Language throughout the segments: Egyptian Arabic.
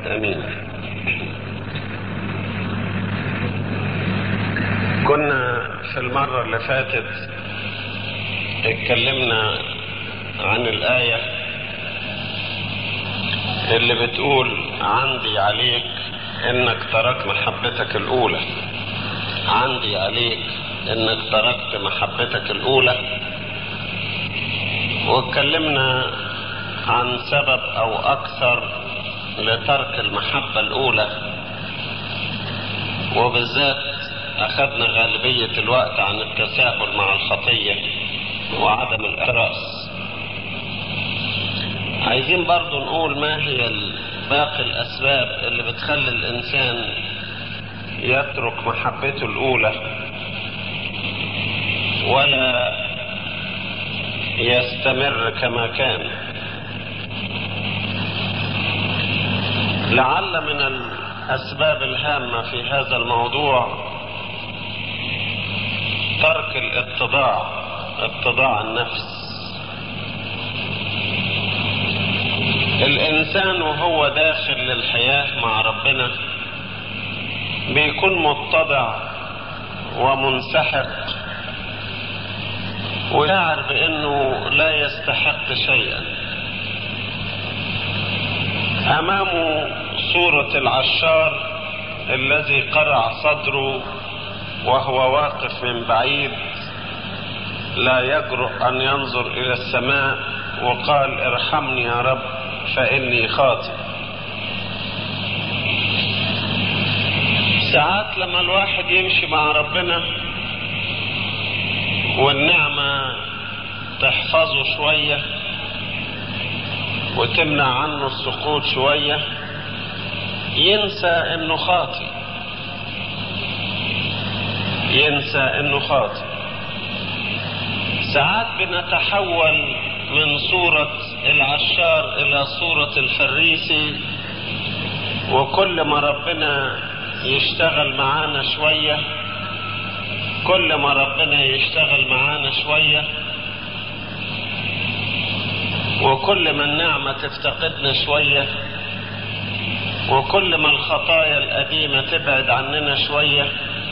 امين كنا في المرة اللي فاتت اتكلمنا عن الآية اللي بتقول عندي عليك انك تركت محبتك الاولى عندي عليك انك تركت محبتك الاولى واتكلمنا عن سبب او اكثر لترك المحبة الاولى وبالذات اخذنا غالبية الوقت عن التساهل مع الخطية وعدم الاحتراس عايزين برضو نقول ما هي باقي الاسباب اللي بتخلي الانسان يترك محبته الاولى ولا يستمر كما كان لعل من الاسباب الهامه في هذا الموضوع ترك الاتضاع اتضاع النفس الانسان وهو داخل للحياه مع ربنا بيكون متضع ومنسحق ويعرف بانه لا يستحق شيئا امامه صورة العشار الذي قرع صدره وهو واقف من بعيد لا يجرؤ ان ينظر الى السماء وقال ارحمني يا رب فاني خاطئ ساعات لما الواحد يمشي مع ربنا والنعمة تحفظه شوية وتمنع عنه السقوط شوية ينسى انه خاطئ ينسى انه خاطئ ساعات بنتحول من صورة العشار الى صورة الفريسي وكل ما ربنا يشتغل معانا شوية كل ما ربنا يشتغل معانا شوية وكل ما النعمة تفتقدنا شوية وكل ما الخطايا القديمة تبعد عننا شوية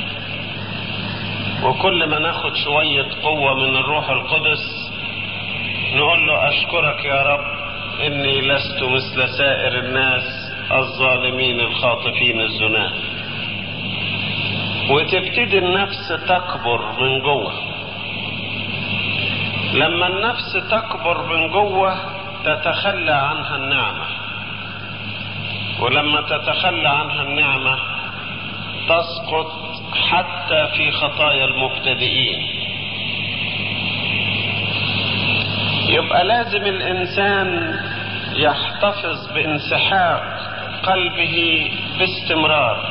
وكل ما ناخد شوية قوة من الروح القدس نقول له أشكرك يا رب إني لست مثل سائر الناس الظالمين الخاطفين الزناه وتبتدي النفس تكبر من جوه لما النفس تكبر من جوه تتخلى عنها النعمة ولما تتخلى عنها النعمة تسقط حتى في خطايا المبتدئين يبقى لازم الانسان يحتفظ بانسحاق قلبه باستمرار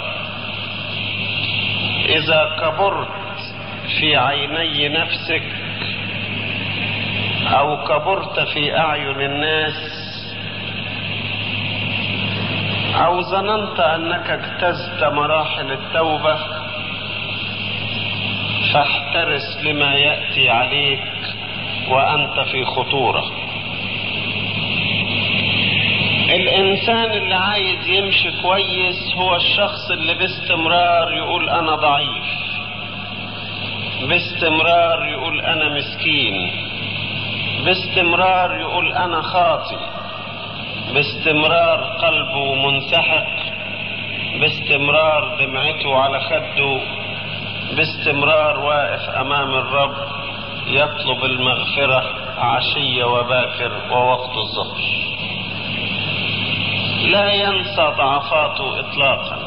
اذا كبرت في عيني نفسك او كبرت في اعين الناس او ظننت انك اجتزت مراحل التوبه فاحترس لما ياتي عليك وانت في خطوره الانسان اللي عايز يمشي كويس هو الشخص اللي باستمرار يقول انا ضعيف باستمرار يقول انا مسكين باستمرار يقول انا خاطئ باستمرار قلبه منسحق باستمرار دمعته على خده باستمرار واقف امام الرب يطلب المغفرة عشية وباكر ووقت الظهر لا ينسى ضعفاته اطلاقا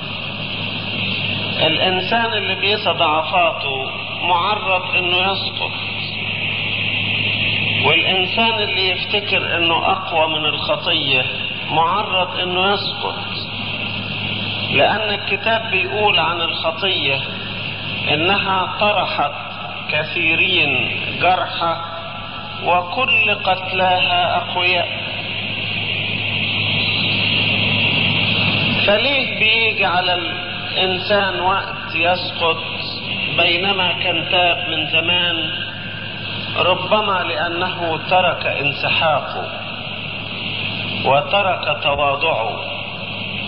الانسان اللي بينسى ضعفاته معرض انه يسقط والانسان اللي يفتكر انه اقوى من الخطية معرض انه يسقط لان الكتاب بيقول عن الخطية انها طرحت كثيرين جرحى وكل قتلاها اقوياء فليه بيجي على الانسان وقت يسقط بينما كان تاب من زمان ربما لانه ترك انسحاقه وترك تواضعه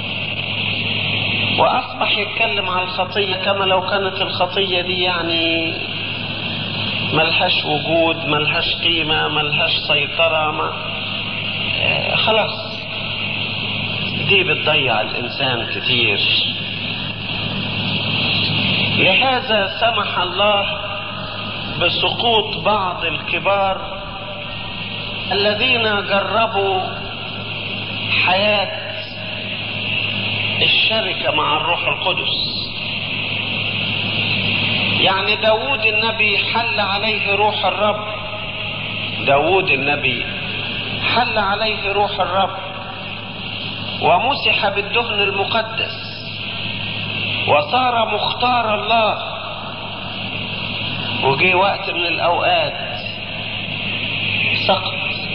واصبح يتكلم عن الخطيه كما لو كانت الخطيه دي يعني ملهاش وجود ملهاش قيمه ملهاش سيطره ما آه خلاص دي بتضيع الانسان كتير لهذا سمح الله بسقوط بعض الكبار الذين جربوا حياه الشركة مع الروح القدس يعني داود النبي حل عليه روح الرب داود النبي حل عليه روح الرب ومسح بالدهن المقدس وصار مختار الله وجي وقت من الاوقات سقط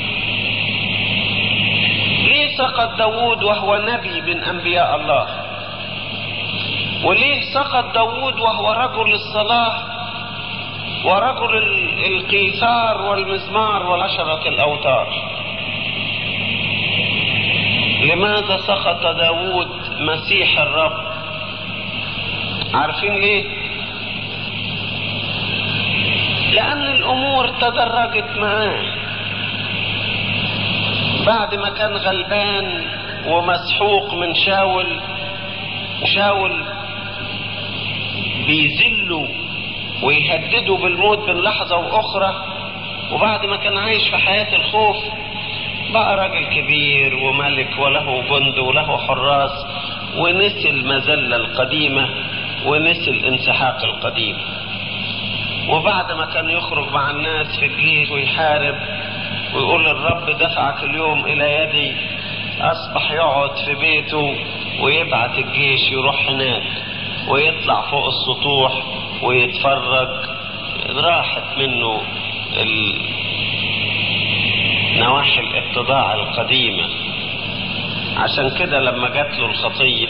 ليه سقط داود وهو نبي من انبياء الله وليه سقط داود وهو رجل الصلاة ورجل القيثار والمزمار والعشرة الأوتار لماذا سقط داود مسيح الرب عارفين ليه لأن الأمور تدرجت معاه بعد ما كان غلبان ومسحوق من شاول شاول بيذله ويهدده بالموت بين لحظة وأخرى وبعد ما كان عايش في حياة الخوف بقى راجل كبير وملك وله جند وله حراس ونسي المذلة القديمة ونسي الانسحاق القديم وبعد ما كان يخرج مع الناس في الجيش ويحارب ويقول الرب دفعك اليوم الى يدي اصبح يقعد في بيته ويبعت الجيش يروح هناك ويطلع فوق السطوح ويتفرج راحت منه نواحي الاتضاع القديمة عشان كده لما جات له الخطية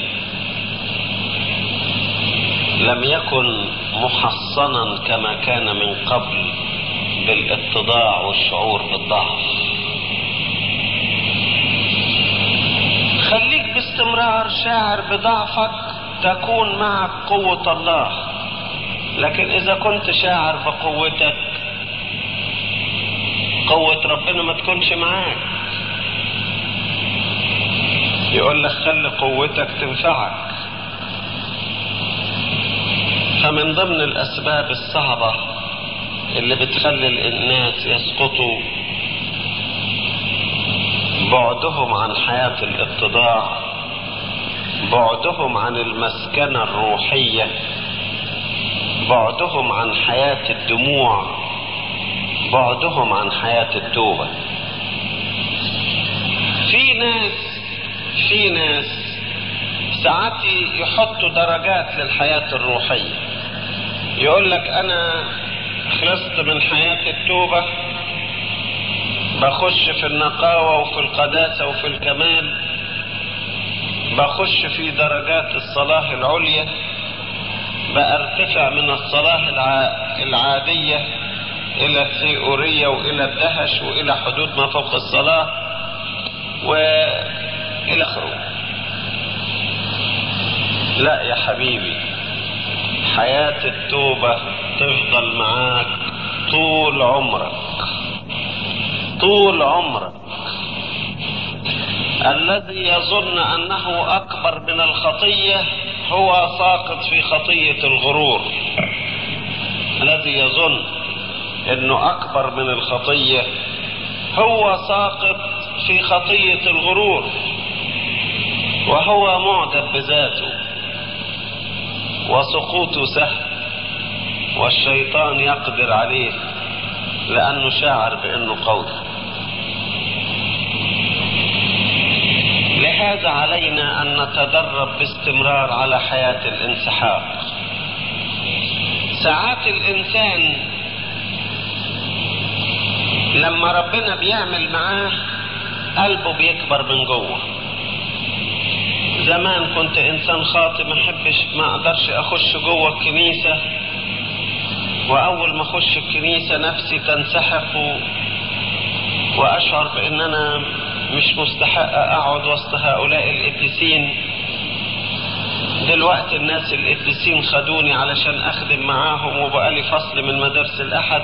لم يكن محصنا كما كان من قبل بالاتضاع والشعور بالضعف خليك باستمرار شاعر بضعفك تكون معك قوة الله لكن إذا كنت شاعر بقوتك قوة ربنا ما تكونش معاك يقول لك خلي قوتك تنفعك فمن ضمن الأسباب الصعبة اللي بتخلي الناس يسقطوا بعدهم عن حياة الاتضاع بعدهم عن المسكنة الروحية بعدهم عن حياة الدموع بعدهم عن حياة التوبة في ناس في ناس ساعات يحطوا درجات للحياة الروحية يقول لك انا خلصت من حياة التوبة بخش في النقاوة وفي القداسة وفي الكمال بخش في درجات الصلاة العليا بارتفع من الصلاة العادية الى الثيورية والى الدهش والى حدود ما فوق الصلاة والى اخره لا يا حبيبي حياة التوبة تفضل معاك طول عمرك طول عمرك الذي يظن انه اكبر من الخطية هو ساقط في خطية الغرور الذي يظن انه اكبر من الخطية هو ساقط في خطية الغرور وهو معجب بذاته وسقوطه سهل والشيطان يقدر عليه لانه شاعر بانه قوي لهذا علينا ان نتدرب باستمرار على حياة الانسحاق ساعات الانسان لما ربنا بيعمل معاه قلبه بيكبر من جوه زمان كنت انسان خاطئ ما احبش ما اقدرش اخش جوه الكنيسة واول ما اخش الكنيسة نفسي تنسحق و... واشعر بان انا مش مستحق اقعد وسط هؤلاء الاتسين دلوقتي الناس القديسين خدوني علشان اخدم معاهم وبقالي فصل من مدارس الاحد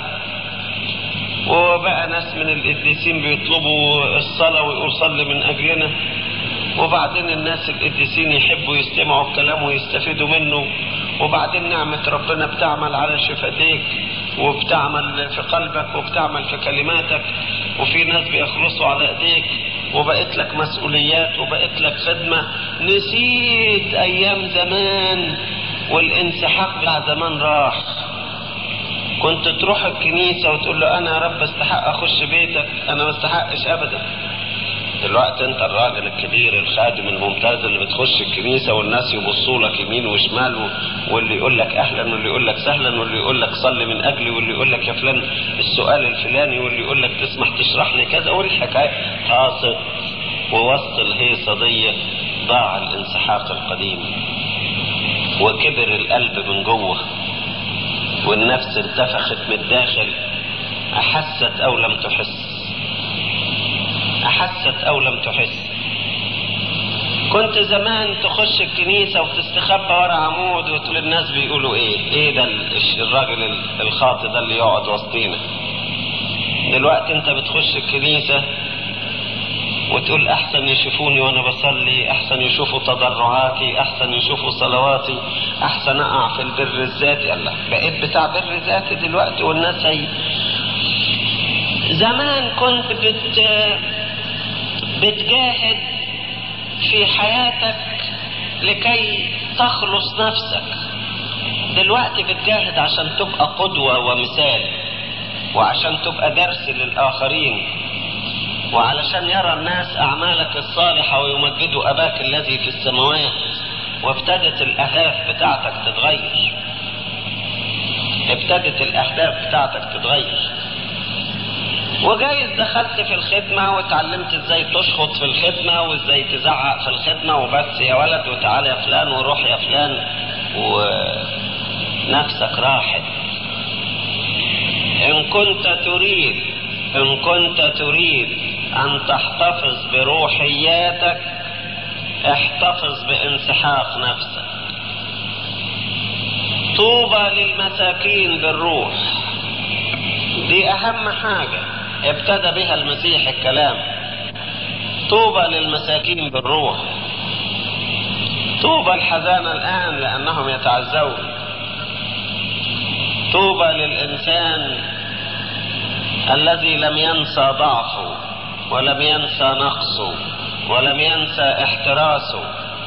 وبقى ناس من القديسين بيطلبوا الصلاة ويقول صلي من اجلنا وبعدين الناس القديسين يحبوا يستمعوا الكلام ويستفيدوا منه وبعدين نعمة ربنا بتعمل على شفتيك وبتعمل في قلبك وبتعمل في كلماتك وفي ناس بيخلصوا على ايديك وبقيت لك مسؤوليات وبقيت لك خدمة نسيت ايام زمان والانسحاق بتاع زمان راح كنت تروح الكنيسة وتقول له انا يا رب استحق اخش بيتك انا ما استحقش ابدا دلوقتي انت الراجل الكبير الخادم الممتاز اللي بتخش الكنيسة والناس يبصوا لك يمين وشمال واللي يقول لك اهلا واللي يقول لك سهلا واللي يقول لك صلي من اجلي واللي يقول لك يا فلان السؤال الفلاني واللي يقول لك تسمح تشرح لي كذا والحكاية حاصل ووسط الهيصة دي ضاع الانسحاق القديم وكبر القلب من جوه والنفس انتفخت من الداخل احست او لم تحس احست او لم تحس كنت زمان تخش الكنيسة وتستخبى ورا عمود وتقول الناس بيقولوا ايه ايه ده الراجل الخاطي ده اللي يقعد وسطينا دلوقتي انت بتخش الكنيسة وتقول احسن يشوفوني وانا بصلي احسن يشوفوا تضرعاتي احسن يشوفوا صلواتي احسن اقع في البر الذاتي الله بقيت بتاع بر ذاتي دلوقتي والناس هي زمان كنت بت بتجاهد في حياتك لكي تخلص نفسك دلوقتي بتجاهد عشان تبقى قدوة ومثال وعشان تبقى درس للآخرين وعلشان يرى الناس أعمالك الصالحة ويمجدوا أباك الذي في السماوات وابتدت الأهداف بتاعتك تتغير ابتدت الأهداف بتاعتك تتغير وجايز دخلت في الخدمة وتعلمت ازاي تشخط في الخدمة وازاي تزعق في الخدمة وبس يا ولد وتعالى يا فلان وروح يا فلان ونفسك راحت ان كنت تريد ان كنت تريد ان تحتفظ بروحياتك احتفظ بانسحاق نفسك طوبى للمساكين بالروح دي اهم حاجه ابتدى بها المسيح الكلام طوبى للمساكين بالروح طوبى الحزانة الآن لأنهم يتعزون طوبى للإنسان الذي لم ينسى ضعفه ولم ينسى نقصه ولم ينسى احتراسه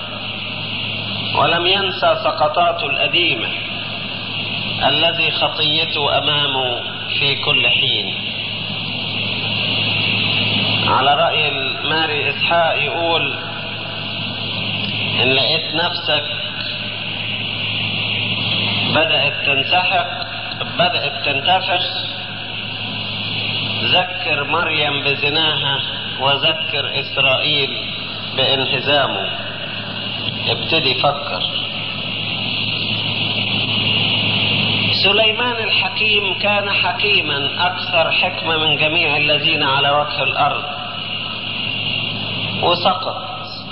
ولم ينسى سقطاته القديمة الذي خطيته أمامه في كل حين على رأي الماري إسحاق يقول إن لقيت نفسك بدأت تنسحق بدأت تنتفخ ذكر مريم بزناها وذكر إسرائيل بانهزامه ابتدي فكر سليمان الحكيم كان حكيما أكثر حكمة من جميع الذين على وجه الأرض وسقط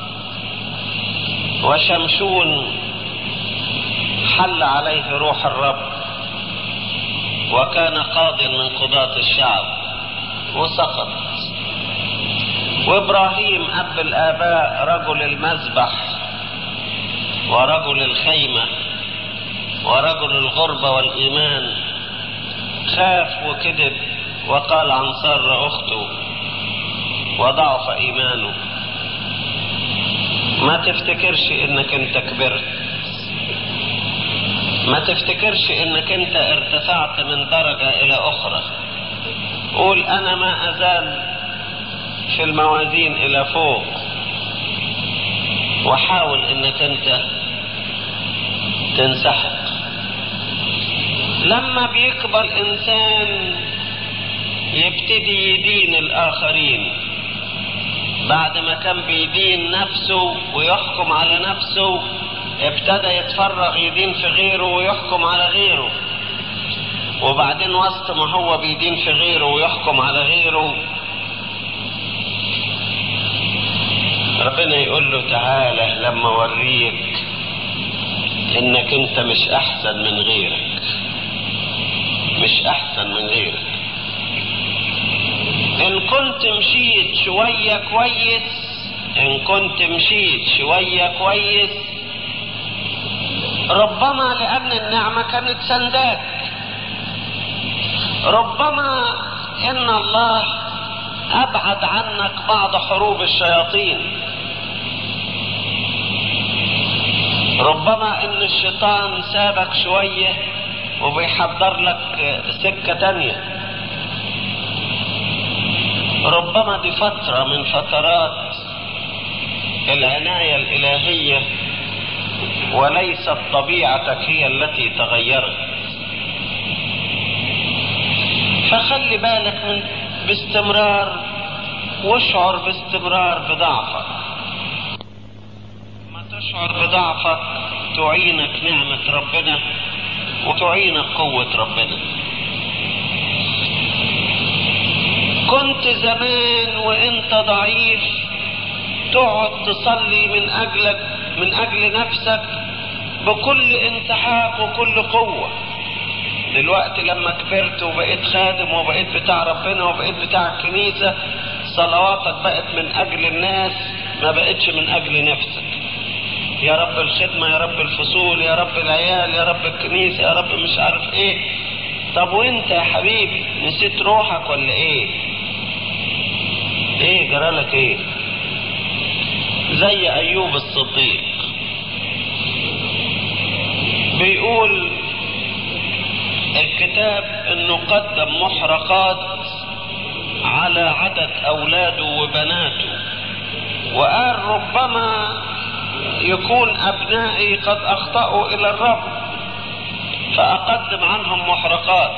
وشمشون حل عليه روح الرب وكان قاضيا من قضاة الشعب وسقط وابراهيم اب الاباء رجل المذبح ورجل الخيمه ورجل الغربه والايمان خاف وكذب وقال عن ساره اخته وضعف ايمانه ما تفتكرش انك انت كبرت ما تفتكرش انك انت ارتفعت من درجة الى اخرى قول انا ما ازال في الموازين الى فوق وحاول انك انت تنسحق لما بيكبر انسان يبتدي يدين الاخرين بعد ما كان بيدين نفسه ويحكم على نفسه ابتدى يتفرغ يدين في غيره ويحكم على غيره وبعدين وسط ما هو بيدين في غيره ويحكم على غيره ربنا يقول له تعالى لما اوريك انك انت مش احسن من غيرك مش احسن من غيرك ان كنت مشيت شوية كويس ان كنت مشيت شوية كويس ربما لان النعمة كانت سنداك ربما ان الله ابعد عنك بعض حروب الشياطين ربما ان الشيطان سابك شوية وبيحضر لك سكة تانية ربما دي فترة من فترات العناية الالهية وليست طبيعتك هي التي تغيرت فخلي بالك من باستمرار واشعر باستمرار بضعفك ما تشعر بضعفك تعينك نعمة ربنا وتعينك قوة ربنا كنت زمان وانت ضعيف تقعد تصلي من اجلك من اجل نفسك بكل انسحاق وكل قوة دلوقتي لما كبرت وبقيت خادم وبقيت بتاع ربنا وبقيت بتاع الكنيسة صلواتك بقت من اجل الناس ما بقتش من اجل نفسك يا رب الخدمة يا رب الفصول يا رب العيال يا رب الكنيسة يا رب مش عارف ايه طب وانت يا حبيبي نسيت روحك ولا ايه ايه جرالك ايه زي ايوب الصديق بيقول الكتاب انه قدم محرقات على عدد اولاده وبناته وقال ربما يكون ابنائي قد اخطأوا الى الرب فاقدم عنهم محرقات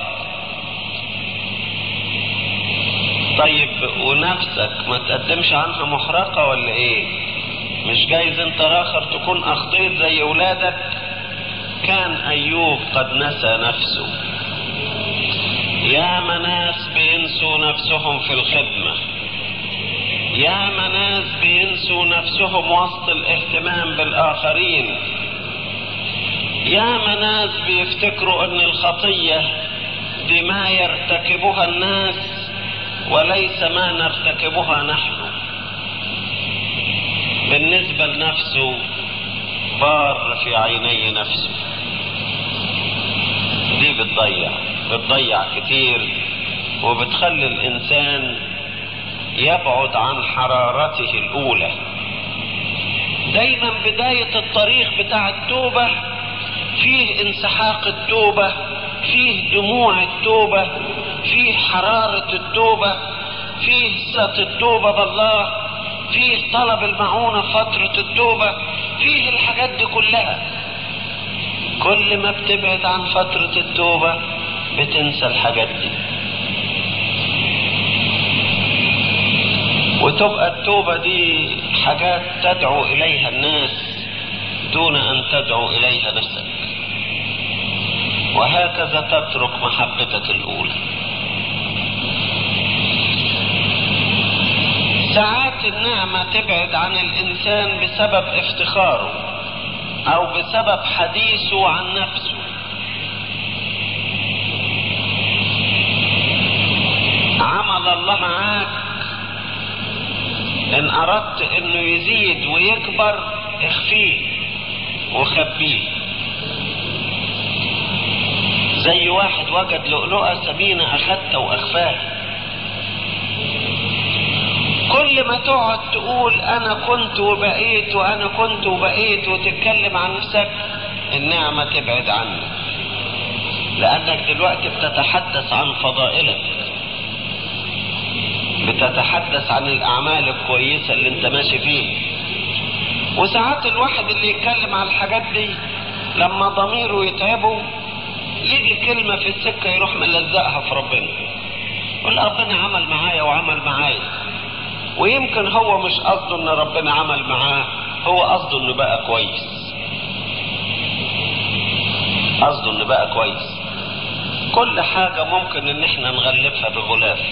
طيب ونفسك ما تقدمش عنها محرقة ولا ايه مش جايز انت راخر تكون اخطيت زي ولادك كان ايوب قد نسى نفسه يا مناس بينسوا نفسهم في الخدمة يا مناس بينسوا نفسهم وسط الاهتمام بالاخرين يا مناس بيفتكروا ان الخطية دي ما يرتكبها الناس وليس ما نرتكبها نحن بالنسبة لنفسه بار في عيني نفسه دي بتضيع بتضيع كتير وبتخلي الانسان يبعد عن حرارته الاولى دايما بداية الطريق بتاع التوبة فيه انسحاق التوبة فيه دموع التوبة فيه حرارة التوبة فيه صلة التوبة بالله فيه طلب المعونة فترة التوبة فيه الحاجات دي كلها كل ما بتبعد عن فترة التوبة بتنسى الحاجات دي وتبقى التوبة دي حاجات تدعو إليها الناس دون أن تدعو إليها نفسك وهكذا تترك محبتك الأولى ساعات النعمة تبعد عن الإنسان بسبب افتخاره أو بسبب حديثه عن نفسه عمل الله معاك إن أردت إنه يزيد ويكبر اخفيه وخبيه زي واحد وجد لؤلؤة ثمينة أخدتها وأخفاها كل ما تقعد تقول أنا كنت وبقيت وأنا كنت وبقيت وتتكلم عن نفسك النعمة تبعد عنك لأنك دلوقتي بتتحدث عن فضائلك بتتحدث عن الأعمال الكويسة اللي أنت ماشي فيها وساعات الواحد اللي يتكلم عن الحاجات دي لما ضميره يتعبه يجي كلمة في السكة يروح ملزقها في ربنا يقول ربنا عمل معايا وعمل معايا ويمكن هو مش قصده ان ربنا عمل معاه هو قصده انه بقى كويس قصده انه بقى كويس كل حاجة ممكن ان احنا نغلفها بغلاف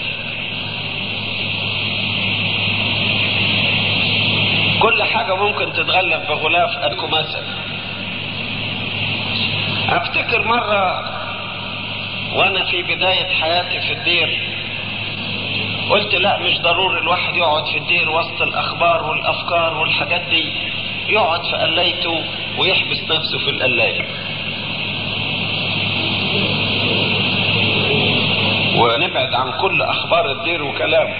كل حاجة ممكن تتغلف بغلاف ادكم مثل افتكر مرة وانا في بداية حياتي في الدير قلت لا مش ضروري الواحد يقعد في الدير وسط الاخبار والافكار والحاجات دي يقعد في قلايته ويحبس نفسه في القلاية ونبعد عن كل اخبار الدير وكلامه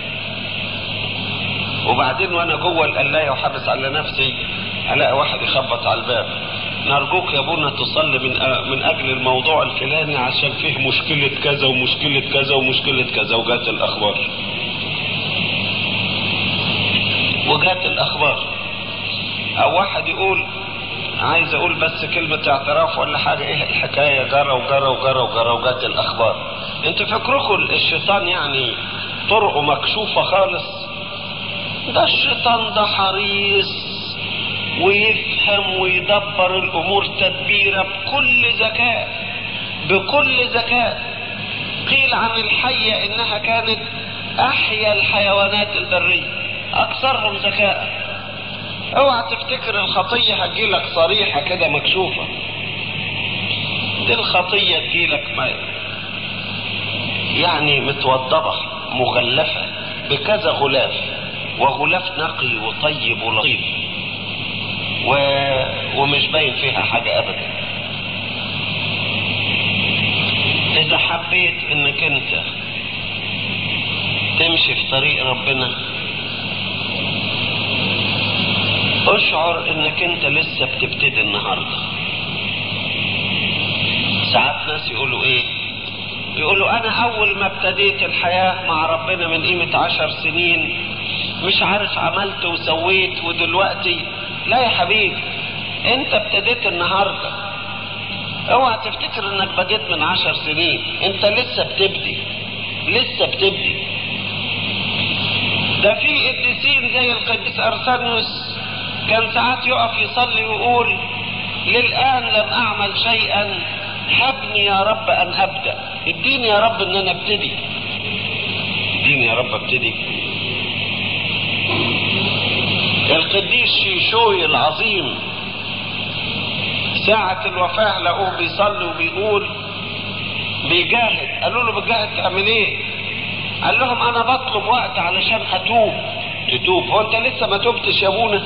وبعدين وانا جوه القلاية وحابس على نفسي الاقي واحد يخبط على الباب نرجوك يا ابونا تصلي من من اجل الموضوع الفلاني عشان فيه مشكلة كذا ومشكلة كذا ومشكلة كذا وجات الاخبار وجات الاخبار او واحد يقول عايز اقول بس كلمة اعتراف ولا حاجة ايه الحكاية جرى وجرى وجرى وجرى وجات الاخبار انتوا فكركم الشيطان يعني طرقه مكشوفة خالص ده الشيطان ده حريص ويفهم ويدبر الامور تدبيرا بكل ذكاء بكل ذكاء قيل عن الحية انها كانت احيا الحيوانات البرية اكثرهم ذكاء اوعى تفتكر الخطية هتجيلك صريحة كده مكشوفة دي الخطية تجيلك ما يعني متوضبة مغلفة بكذا غلاف وغلاف نقي وطيب ولطيف و... ومش باين فيها حاجة ابدا اذا حبيت انك انت تمشي في طريق ربنا اشعر انك انت لسه بتبتدي النهارده ساعات ناس يقولوا ايه يقولوا انا اول ما ابتديت الحياة مع ربنا من قيمة عشر سنين مش عارف عملت وسويت ودلوقتي لا يا حبيبي انت ابتديت النهاردة اوعى تفتكر انك بديت من عشر سنين انت لسه بتبدي لسه بتبدي ده في قديسين زي القديس ارسانيوس كان ساعات يقف يصلي ويقول للآن لم أعمل شيئا هبني يا رب أن أبدأ اديني يا رب أن أنا ابتدي اديني يا رب ابتدي القديس شيشوي العظيم ساعة الوفاة لقوه بيصلي وبيقول بيجاهد قالوا له بتجاهد تعمل ايه قال لهم انا بطلب وقت علشان اتوب تتوب هو انت لسه ما تبتش يا ابونا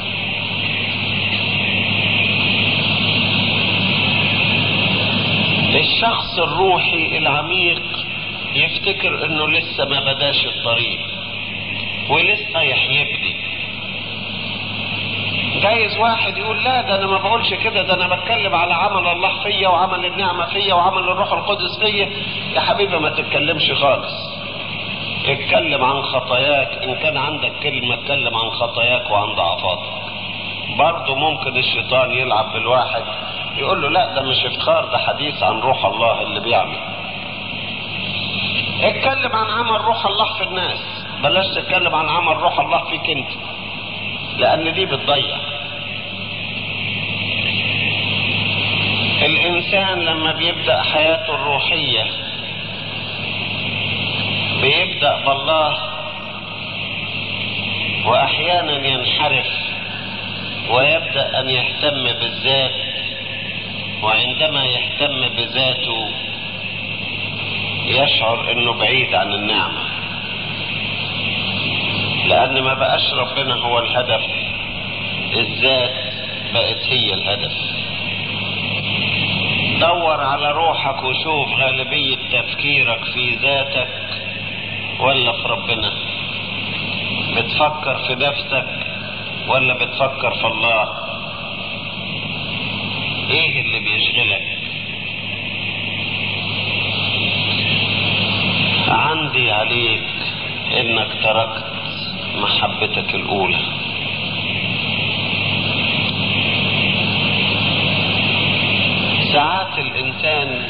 الشخص الروحي العميق يفتكر انه لسه ما بداش الطريق ولسه يحيبني جايز واحد يقول لا ده انا ما بقولش كده ده انا بتكلم على عمل الله فيا وعمل النعمة فيا وعمل الروح القدس فيا يا حبيبي ما تتكلمش خالص اتكلم عن خطاياك ان كان عندك كلمة اتكلم عن خطاياك وعن ضعفاتك برضه ممكن الشيطان يلعب بالواحد يقول له لا ده مش افتخار ده حديث عن روح الله اللي بيعمل اتكلم عن عمل روح الله في الناس بلاش تتكلم عن عمل روح الله فيك انت لان دي بتضيع الانسان لما بيبدا حياته الروحيه بيبدا بالله واحيانا ينحرف ويبدا ان يهتم بالذات وعندما يهتم بذاته يشعر انه بعيد عن النعمة لان ما بقاش ربنا هو الهدف الذات بقت هي الهدف دور على روحك وشوف غالبية تفكيرك في ذاتك ولا في ربنا بتفكر في نفسك ولا بتفكر في الله ايه اللي بيشغلك عندي عليك انك تركت محبتك الاولى ساعات الانسان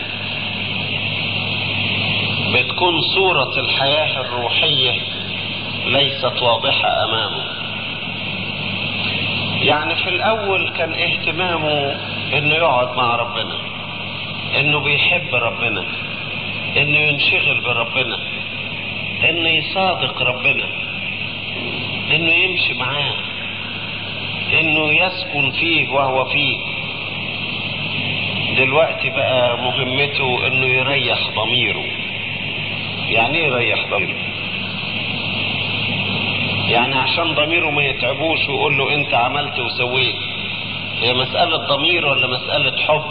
بتكون صورة الحياة الروحية ليست واضحة امامه يعني في الاول كان اهتمامه انه يقعد مع ربنا انه بيحب ربنا انه ينشغل بربنا انه يصادق ربنا انه يمشي معاه انه يسكن فيه وهو فيه دلوقتي بقى مهمته انه يريح ضميره يعني ايه يريح ضميره يعني عشان ضميره ما يتعبوش ويقول له انت عملت وسويت هي مسألة ضمير ولا مسألة حب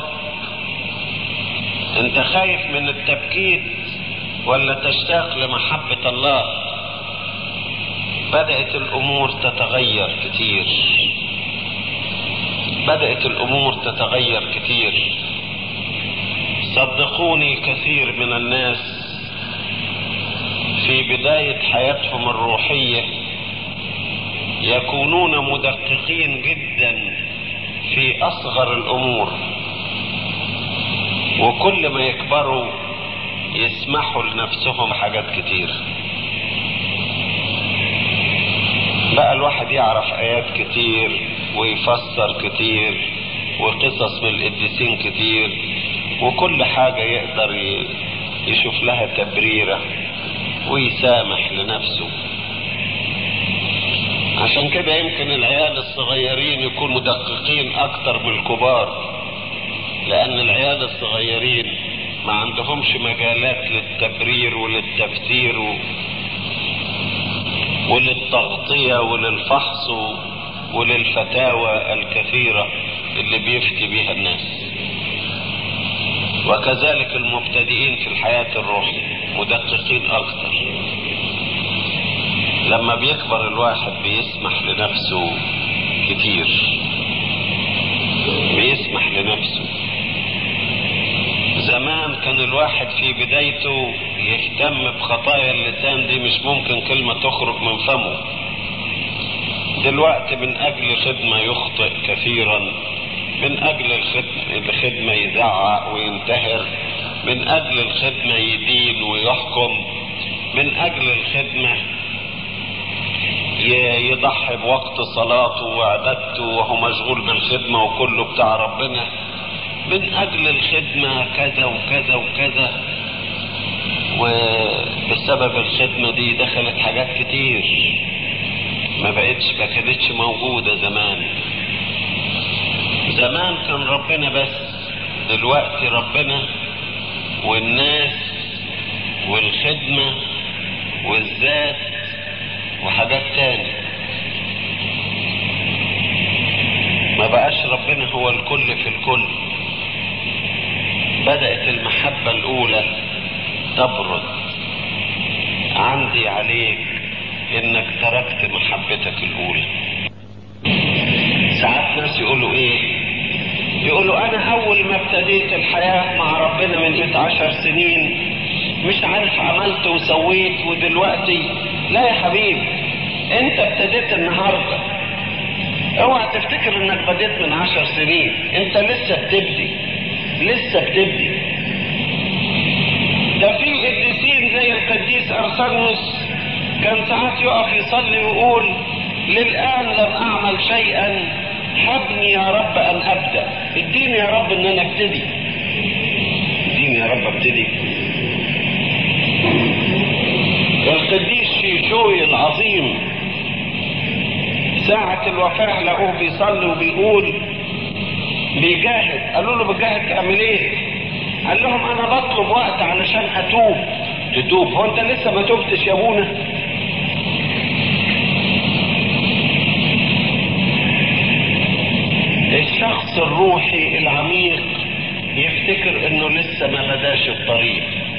انت خايف من التبكيت ولا تشتاق لمحبة الله بدأت الامور تتغير كتير بدأت الامور تتغير كتير صدقوني كثير من الناس في بداية حياتهم الروحية يكونون مدققين جدا في اصغر الامور وكل ما يكبروا يسمحوا لنفسهم حاجات كتير بقى الواحد يعرف ايات كتير ويفسر كتير وقصص من القديسين كتير وكل حاجة يقدر يشوف لها تبريرة ويسامح لنفسه عشان كده يمكن العيال الصغيرين يكونوا مدققين اكتر من الكبار لان العيال الصغيرين ما عندهمش مجالات للتبرير وللتفسير وللتغطية وللفحص وللفتاوى الكثيرة اللي بيفتي بها الناس وكذلك المبتدئين في الحياة الروحية مدققين اكتر لما بيكبر الواحد بيسمح لنفسه كتير بيسمح لنفسه زمان كان الواحد في بدايته يهتم بخطايا اللسان دي مش ممكن كلمة تخرج من فمه دلوقتي من اجل خدمة يخطئ كثيرا من اجل الخدمة, الخدمة يزعق وينتهر من اجل الخدمة يدين ويحكم من اجل الخدمة يضحي بوقت صلاته وعبادته وهو مشغول بالخدمة وكله بتاع ربنا من اجل الخدمة كذا وكذا وكذا وبسبب الخدمة دي دخلت حاجات كتير ما بقتش ما كانتش موجودة زمان زمان كان ربنا بس دلوقتي ربنا والناس والخدمة والذات وحاجات تاني ما بقاش ربنا هو الكل في الكل بدأت المحبة الأولى تبرد عندي عليك إنك تركت محبتك الأولى ساعات ناس يقولوا إيه يقولوا أنا أول ما ابتديت الحياة مع ربنا من 11 سنين مش عارف عملت وسويت ودلوقتي لا يا حبيبي انت ابتديت النهارده اوعى تفتكر انك بديت من عشر سنين انت لسه بتبدي لسه بتبدي ده في قديسين زي القديس ارسانوس كان ساعات يقف يصلي ويقول للان لم اعمل شيئا حبني يا رب ان ابدا اديني يا رب ان انا ابتدي اديني يا رب ابتدي القديس شيشوي العظيم ساعة الوفاة لقوه بيصلي وبيقول بيجاهد قالوا له بتجاهد تعمل ايه قال لهم انا بطلب وقت علشان اتوب تتوب هو انت لسه ما تبتش يا ابونا الشخص الروحي العميق يفتكر انه لسه ما بداش الطريق